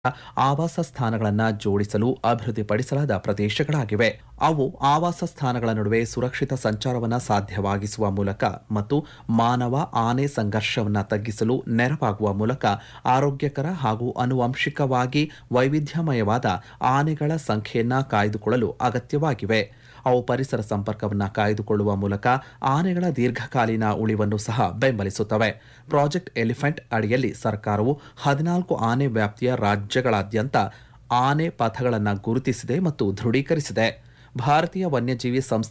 ಆವಾಸ ಸ್ಥಾನಗಳನ್ನು ಜೋಡಿಸಲು ಅಭಿವೃದ್ಧಿಪಡಿಸಲಾದ ಪ್ರದೇಶಗಳಾಗಿವೆ ಅವು ಆವಾಸ ಸ್ಥಾನಗಳ ನಡುವೆ ಸುರಕ್ಷಿತ ಸಂಚಾರವನ್ನು ಸಾಧ್ಯವಾಗಿಸುವ ಮೂಲಕ ಮತ್ತು ಮಾನವ ಆನೆ ಸಂಘರ್ಷವನ್ನು ತಗ್ಗಿಸಲು ನೆರವಾಗುವ ಮೂಲಕ ಆರೋಗ್ಯಕರ ಹಾಗೂ ಆನುವಂಶಿಕವಾಗಿ ವೈವಿಧ್ಯಮಯವಾದ ಆನೆಗಳ ಸಂಖ್ಯೆಯನ್ನು ಕಾಯ್ದುಕೊಳ್ಳಲು ಅಗತ್ಯವಾಗಿವೆ ಅವು ಪರಿಸರ ಸಂಪರ್ಕವನ್ನು ಕಾಯ್ದುಕೊಳ್ಳುವ ಮೂಲಕ ಆನೆಗಳ ದೀರ್ಘಕಾಲೀನ ಉಳಿವನ್ನು ಸಹ ಬೆಂಬಲಿಸುತ್ತವೆ ಪ್ರಾಜೆಕ್ಟ್ ಎಲಿಫೆಂಟ್ ಅಡಿಯಲ್ಲಿ ಸರ್ಕಾರವು ಹದಿನಾಲ್ಕು ಆನೆ ವ್ಯಾಪ್ತಿಯ ರಾಜ್ಯಗಳಾದ್ಯಂತ ಆನೆ ಪಥಗಳನ್ನು ಗುರುತಿಸಿದೆ ಮತ್ತು ದೃಢೀಕರಿಸಿದೆ ಭಾರತೀಯ ವನ್ಯಜೀವಿ ಸಂಸ್ಥೆ